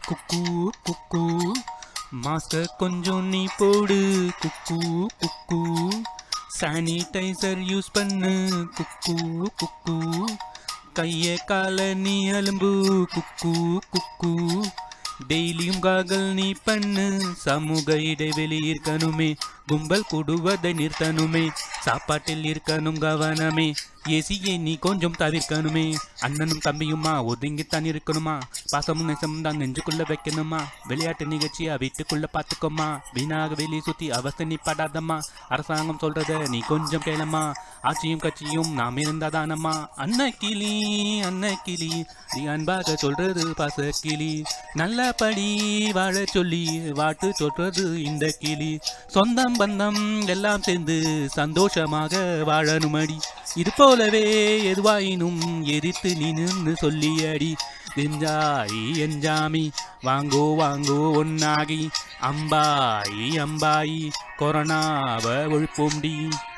குக்கு குக்கு மாஸ்க கொஞ்சம் நீ போடு குக்கு குக்கு சானிடைசர் யூஸ் பண்ணு குக்கு குக்கு கைய கால நீ அலும்பு குக்கு குக்கு டெய்லியும் காகல் நீ பண்ணு சமூக இடைவெளி இருக்கணுமே கும்பல் கூடுவதை நிறுத்தணுமே சாப்பாட்டில் இருக்கணும் கவனமே ஏசியை நீ கொஞ்சம் தவிர்க்கணுமே அண்ணனும் தம்பியுமா ஒதுங்கித்தான் இருக்கணுமா பாசமும் நெசமும் தான் நெஞ்சுக்குள்ள வைக்கணுமா விளையாட்டு நிகழ்ச்சியா வீட்டுக்குள்ள பார்த்துக்கோமா வீணாக வெளியே சுத்தி அவஸ்தை நீ படாதம்மா அரசாங்கம் சொல்றத நீ கொஞ்சம் கேளம்மா ஆட்சியும் கட்சியும் நாம் இருந்தாதானம்மா அன்ன கிளி அன்ன கிளி நீ அன்பாக சொல்றது பாச கிளி நல்லபடி வாழ சொல்லி வாட்டு சொல்றது இந்த கிளி சொந்தம் பந்தம் எல்லாம் சேர்ந்து சந்தோஷமாக வாழணுமடி இது போலவே எதுவாயினும் எதிர்த்து நின்னு சொல்லியடி நெஞ்சாயி எஞ்சாமி வாங்கோ வாங்கோ ஒன்னாகி அம்பாயி அம்பாயி கொரோனாவை ஒழிப்போம்டி